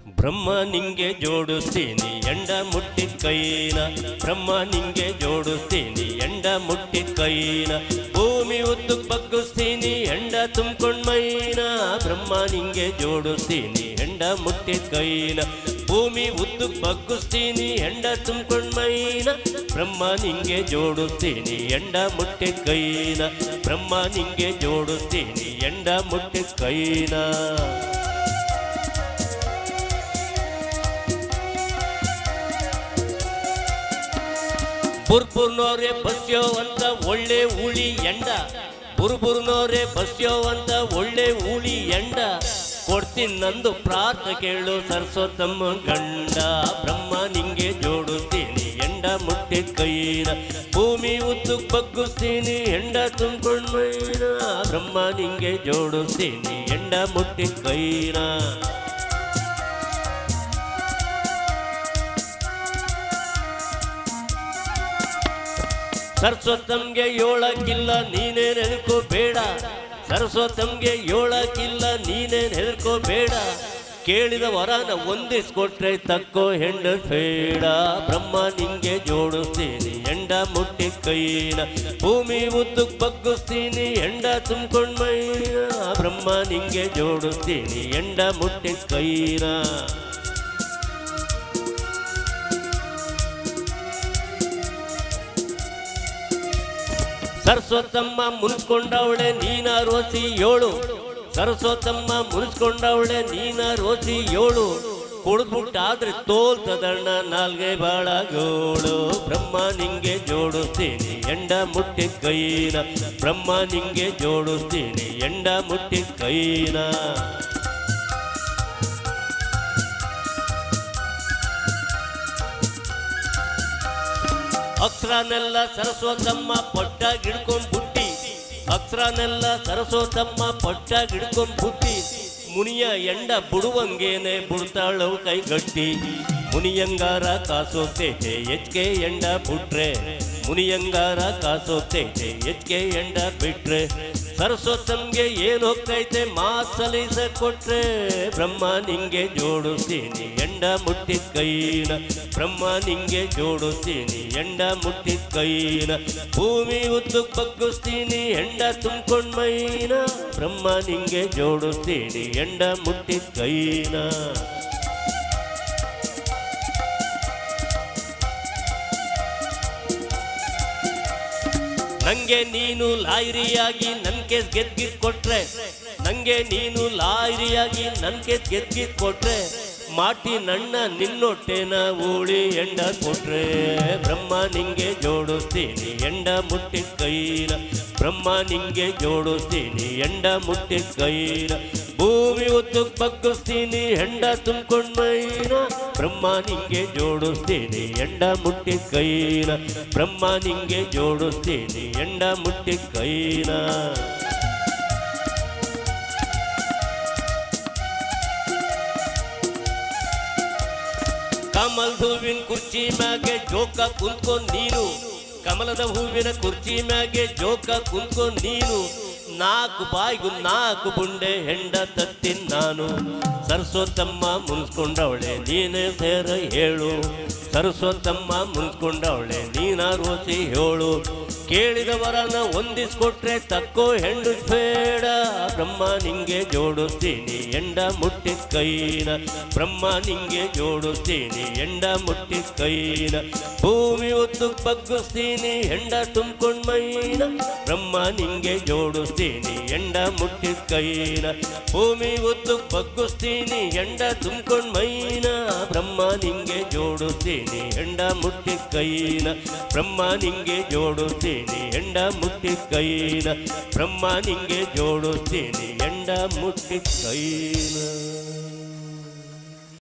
ಬ್ರಹ್ಮ ನಿಂಗೆ ಜೋಡಿಸ್ತೀನಿ ಎಂಡ ಮುಟ್ಟಿದ ಕೈನ ಬ್ರಹ್ಮ ನಿಂಗೆ ಜೋಡಿಸ್ತೀನಿ ಎಂಡ ಮುಟ್ಟಿದ ಕೈನ ಭೂಮಿ ಉದ್ದು ಬಗ್ಗಿಸ್ತೀನಿ ಎಂಡ ತುಂಬ್ಕೊಂಡ್ ಮೈನ ಬ್ರಹ್ಮ ನಿಂಗೆ ಜೋಡಿಸ್ತೀನಿ ಎಂಡ ಮುಟ್ಟಿದ ಕೈನ ಭೂಮಿ ಉದ್ದು ಬಗ್ಗಿಸ್ತೀನಿ ಎಂಡ ತುಂಬ್ಕೊಂಡ್ ಮೈನ ಬ್ರಹ್ಮ ನಿಂಗೆ ಜೋಡಿಸ್ತೀನಿ ಎಂಡ ಮುಟ್ಟಿದ ಕೈನ ಬ್ರಹ್ಮ ನಿಂಗೆ ಜೋಡಿಸ್ತೀನಿ ಎಂಡ ಮುಟ್ಟಿದ ಕೈನ ಬುರ್ಬುರ್ನೋರೆ ಬಸ್ಯೋ ಅಂತ ಒಳ್ಳೆ ಉಳಿ ಎಂಡ ಬುರ್ಬುರ್ನೋರೆ ಬಸ್ಯೋ ಅಂತ ಒಳ್ಳೆ ಉಳಿ ಎಂಡ ಕೊಡ್ತೀನಿ ನಂದು ಪ್ರಾರ್ಥ ಕೇಳು ಸರಸ್ವತಮ್ಮ ಗಂಡ ಬ್ರಹ್ಮ ನಿಂಗೆ ಜೋಡಿಸ್ತೀನಿ ಎಂಡ ಮುಟ್ಟಿದ ಕೈನ ಭೂಮಿ ಉದ್ದು ಬಗ್ಗಿಸ್ತೀನಿ ಎಂಡ ತುಂಬ್ಕೊಂಡ್ ಮೈನ ಬ್ರಹ್ಮ ನಿಂಗೆ ಜೋಡಿಸ್ತೀನಿ ಎಂಡ ಮುಟ್ಟಿದ ಕೈನ ಸರಸ್ವತಂಗೆ ಏಳಕ್ಕಿಲ್ಲ ನೀನೇನ್ ಹೆದರ್ಕೋ ಬೇಡ ಸರಸ್ವತಂಗೆ ಏಳಕ್ಕಿಲ್ಲ ನೀನೇನ್ ಹೆದರ್ಕೋ ಬೇಡ ಕೇಳಿದ ವರನ ಒಂದಿಸ್ಕೊಟ್ರೆ ತಕ್ಕೋ ಹೆಂಡ ಬೇಡ ಬ್ರಹ್ಮ ನಿಂಗೆ ಜೋಡಿಸ್ತೀನಿ ಎಂಡ ಮುಟ್ಟಿ ಕೈನ ಭೂಮಿ ಉದ್ದು ಬಗ್ಗಿಸ್ತೀನಿ ಎಂಡ ತುಂಬ್ಕೊಂಡ್ ಮೈನ ಬ್ರಹ್ಮ ನಿಂಗೆ ಜೋಡಿಸ್ತೀನಿ ಎಂಡ ಮುಟ್ಟಿ ಕೈನ ಸರಸ್ವತಮ್ಮ ಮುನ್ಸ್ಕೊಂಡವಳೆ ನೀನ ರೋಸಿ ಏಳು ಸರಸ್ವತಮ್ಮ ಮುನ್ಸ್ಕೊಂಡವಳೆ ನೀನ ರೋಸಿ ಏಳು ಕುಡಿದ್ಬಿಟ್ಟಾದ್ರೆ ತೋಲ್ತದಣ್ಣ ನಾಲ್ಗೆ ಬಾಳ ಗೋಳು ಬ್ರಹ್ಮ ನಿಂಗೆ ಜೋಡಿಸ್ತೀನಿ ಎಂಡ ಮುಟ್ಟಿದ ಕೈನ ಬ್ರಹ್ಮ ನಿಂಗೆ ಜೋಡಿಸ್ತೀನಿ ಎಂಡ ಮುಟ್ಟಿದ ಕೈನ ಅಕ್ಷರನೆಲ್ಲ ಸರಸ್ವತಮ್ಮ ಪೊಟ್ಟ ಗಿಡ್ಕೊಂಡ್ ಬುಟ್ಟಿ ಅಕ್ಷರನೆಲ್ಲ ಸರಸ್ವತಮ್ಮ ಪೊಟ್ಟ ಗಿಡ್ಕೊಂಡ್ ಬುಟ್ಟಿ ಮುನಿಯ ಎಂಡ ಬುಡುವಂಗೇನೆ ಬುಡ್ತಾಳವು ಕೈಗಟ್ಟಿ ಮುನಿಯಂಗಾರ ಕಾಸೋತೈತೆ ಎಚ್ಕೆ ಎಂಡ ಬಿಟ್ರೆ ಮುನಿಯಂಗಾರ ಕಾಸೋತೈತೆ ಎಚ್ಕೆ ಎಂಡ ಬಿಟ್ರೆ ಸರಸ್ವತಂಗೆ ಏನ್ ಹೋಗ್ತೈತೆ ಮಾತ್ ಸಲೀಸ ಕೊಟ್ರೆ ಬ್ರಹ್ಮ ನಿಂಗೆ ಜೋಡಿಸ್ತೀನಿ ಎಂಡ ಮುಟ್ಟಿದ ಕೈನ ಬ್ರಹ್ಮ ನಿಂಗೆ ಜೋಡಿಸ್ತೀನಿ ಎಂಡ ಮುಟ್ಟಿದ ಕೈನ ಭೂಮಿ ಉದ್ದು ಬಗ್ಗಿಸ್ತೀನಿ ಎಂಡ ತುಂಬ್ಕೊಂಡ್ ಮೈನ ಬ್ರಹ್ಮ ನಿಂಗೆ ಜೋಡಿಸ್ತೀನಿ ಎಂಡ ಮುಟ್ಟಿದ ಕೈನ ನಂಗೆ ನೀನು ಲಾಯರಿಯಾಗಿ ನನ್ ಕೇಸ್ ಗೆದ್ಗಿದ್ ಕೊಟ್ರೆ ನಂಗೆ ನೀನು ಲಾಯರಿಯಾಗಿ ನನ್ ಕೇಸ್ ಗೆದ್ಗಿದ್ ಕೊಟ್ರೆ ಮಾಟಿ ನನ್ನ ನಿನ್ನೊಟ್ಟೆನ ಊಳಿ ಎಂಡ ಕೊಟ್ರೆ ಬ್ರಹ್ಮ ನಿಂಗೆ ಜೋಡಿಸ್ತೀನಿ ಎಂಡ ಮುಟ್ಟಿದ ಕೈನ ಬ್ರಹ್ಮ ನಿಂಗೆ ಜೋಡಿಸ್ತೀನಿ ಎಂಡ ಮುಟ್ಟಿದ ಕೈನ ಭೂಮಿ ಉದ್ದು ಬಗ್ಗಿಸ್ತೀನಿ ಎಂಡ ತುಂಬ್ಕೊಂಡ್ ಮೈನ ಬ್ರಹ್ಮ ನಿಂಗೆ ಜೋಡಿಸ್ತೀನಿ ಎಂಡ ಮುಟ್ಟಿದ ಕೈನ ಬ್ರಹ್ಮ ನಿಂಗೆ ಜೋಡಿಸ್ತೀನಿ ಎಂಡ ಮುಟ್ಟಿದ ಕೈನ ಕಮಲದ ಹೂವಿನ ಕುರ್ಚಿ ಮ್ಯಾಗೆ ಜೋಕ ಕುಂತ್ಕೊಂಡ್ ನೀನು ಕಮಲದ ಹೂವಿನ ಕುರ್ಚಿ ಮ್ಯಾಗೆ ಜೋಕ ಕುಂತ್ಕೊಂಡ್ ನೀನು ನಾಲ್ಕು ಬಾಯಿಗೂ ನಾಲ್ಕು ಬುಂಡೆ ಹೆಂಡ ತತ್ತಿನ್ ನಾನು ಸರಸ್ವತಮ್ಮ ಮುನ್ಸ್ಕೊಂಡವಳೆ ನೀನೇ ಸೇರ ಹೇಳು ಸರಸ್ವತಮ್ಮ ಮುನ್ಸ್ಕೊಂಡವಳೆ ನೀನ ರೋಸಿ ಹೇಳು ಕೇಳಿದ ವರನ ಹೊಂದಿಸ್ಕೊಟ್ರೆ ತಕ್ಕೋ ಹೆಂಡು ಬೇಡ ಬ್ರಹ್ಮ ನಿಂಗೆ ಜೋಡಿಸ್ತೀನಿ ಎಂಡ ಮುಟ್ಟಿದ ಕೈನ ಬ್ರಹ್ಮ ನಿಂಗೆ ಜೋಡಿಸ್ತೀನಿ ಎಂಡ ಮುಟ್ಟಿದ ಕೈನ ಭೂಮಿ ಉದ್ದು ಬಗ್ಗಿಸ್ತೀನಿ ಎಂಡ ತುಂಬ್ಕೊಂಡ್ ಮೈನ ಬ್ರಹ್ಮ ನಿಂಗೆ ಜೋಡಿಸ್ತೀನಿ ಎಂಡ ಮುಟ್ಟಿದ ಕೈನ ಭೂಮಿ ಉದ್ದು ಬಗ್ಗಿಸ್ತೀನಿ ಎಂಡ ತುಂಬ್ಕೊಂಡ್ ಮೈನ ಬ್ರಹ್ಮ ನಿಂಗೆ ಜೋಡಿಸ್ತೀನಿ ಎಂಡ ಮುಟ್ಟಿದ ಕೈನ ಬ್ರಹ್ಮ ನಿಂಗೆ ಜೋಡಿಸ್ತೀನಿ ಎಂಡ ಮುಟ್ಟಿದ ಕೈನ ಬ್ರಹ್ಮ ನಿಂಗೆ ಜೋಡಿಸ್ತೀನಿ ಎಂಡ ಮುಟ್ಟಿದ ಕೈನ